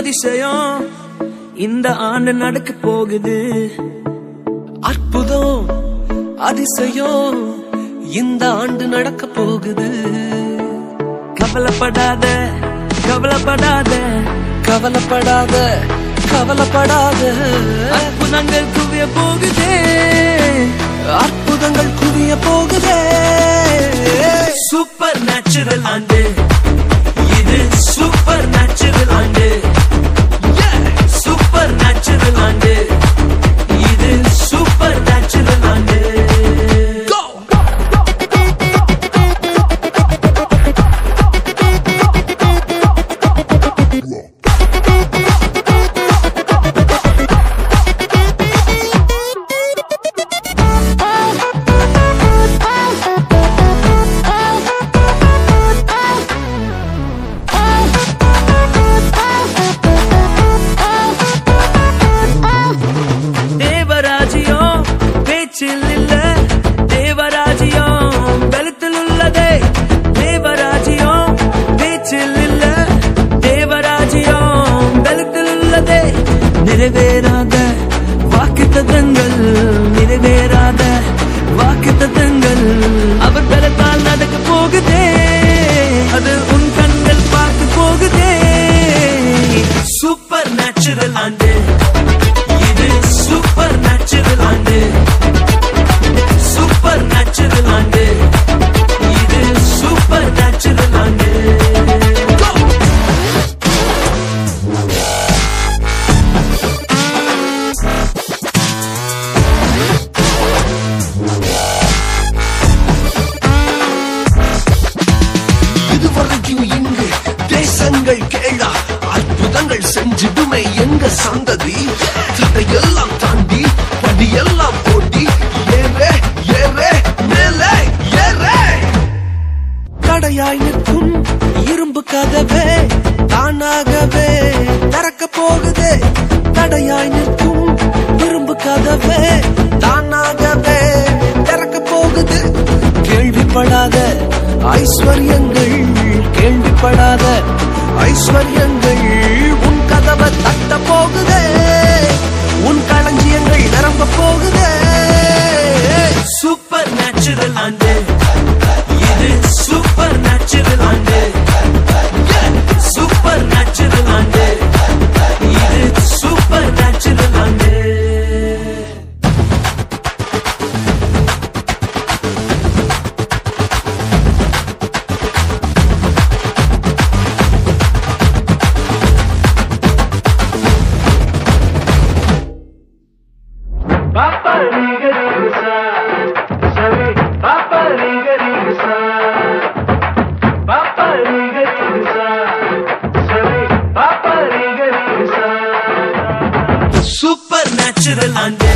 அதிசயம் இந்த ஆண்டு நடக்க போகுது அற்புதம் அதிசயம் இந்த ஆண்டு நடக்க போகுது கவலைப்படாத கவலைப்படாத கவலைப்படாத கவலைப்படாத அற்புதங்கள் குவிய போகுதே அற்புதங்கள் குவிய போகுதே சூப்பர் நேச்சுரல் ஆண்டு இது சூப்பர் நேச்சுரல் ஆண்டு சூப்பர் நேச்சுரல் ஆண்டு இது சூப்பர் நேச்சுரல் ஆண்டு தேவராஜியம் பேச்சில் இல்ல தேவராஜியம் வெளுத்தில் உள்ளதே தேவராஜியம் பேச்சில் இல்ல தேவராஜியம் வெளுத்தில் உள்ளதே நிறைவேறாத வாக்கு தத்தங்கள் நிறைவேறாத வாக்கு தத்தங்கள் அவர் பலத்தால் நடக்க போகுதே அது உன் கண்கள் பார்த்து போகுதே சூப்பர் நேச்சுரல் ஆண்டு இது சூப்பர் நேச்சுரல் ஆண்டு சூப்பர் நேச்சுரல் ஆண்டு இது சூப்பர் நேச்சுரல் ஆண்டு இதுவரைக்கும் இங்கு தேசங்கள் கேளா அற்புதங்கள் செஞ்சிடுமே எங்க சந்ததி தடையெல்லாம் தாண்டி படியெல்லாம் போட்டி ஏறே ஏறே மேலே ஏறே தடையாய் நிற்கும் இரும்பு கதவே தானாகவே திறக்க போகுதே தடையாய் நிற்கும் இரும்பு கதவே தானாகவே திறக்க போகுது கேள்விப்படாத ஐஸ்வர்யங்கள் கேள்விப்படாத ஐஸ்வர்யங்கள் உன் கதவை தட்ட போகுதே உன் களஞ்சியங்கள் நிரம்ப போகுதே சூப்பர் நேச்சுரல் ஆண்டு இது சூப்பர் நேச்சுரல் ஆண்டு சூப்பர் நேச்சுரல் ஆண்டு இது சூப்பர் நேச்சுரல் ஆண்டு Papa Liga Liga Sabe Papa Liga Liga Papa Liga Liga Sabe Papa Liga Liga supernatural ஆண்டு